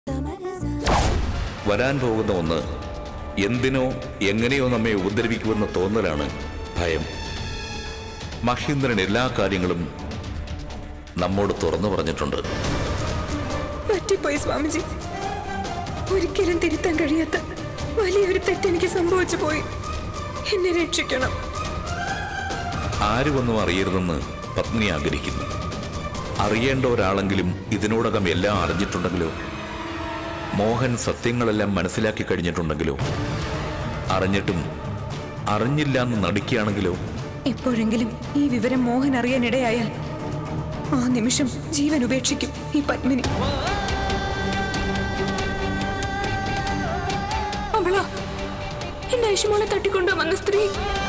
വരാൻ പോകുന്ന ഒന്ന് എന്തിനോ എങ്ങനെയോ നമ്മെ ഉപദ്രവിക്കുമെന്ന തോന്നലാണ് ഭയം മഹീന്ദ്രൻ എല്ലാ കാര്യങ്ങളും നമ്മോട് തുറന്നു പറഞ്ഞിട്ടുണ്ട് പറ്റിപ്പോയി സ്വാമിജി ഒരിക്കലും തിരുത്താൻ കഴിയാത്ത വലിയൊരു തെറ്റെനിക്ക് സംഭവിച്ചു പോയി എന്നെ രക്ഷിക്കണം ആരുമൊന്നും അറിയരുതെന്ന് പത്നി ആഗ്രഹിക്കുന്നു അറിയേണ്ട ഒരാളെങ്കിലും ഇതിനോടകം എല്ലാം അറിഞ്ഞിട്ടുണ്ടെങ്കിലോ മോഹൻ സത്യങ്ങളെല്ലാം മനസ്സിലാക്കി കഴിഞ്ഞിട്ടുണ്ടെങ്കിലോ അറിഞ്ഞിട്ടും അറിഞ്ഞില്ല എന്ന് നടിക്കുകയാണെങ്കിലോ എപ്പോഴെങ്കിലും ഈ വിവരം മോഹൻ അറിയാനിടയായാൽ ആ നിമിഷം ജീവൻ ഉപേക്ഷിക്കും ഈ പത്മിനി അവളാ എന്റെ ഐഷുമോളെ തട്ടിക്കൊണ്ടുവന്ന സ്ത്രീ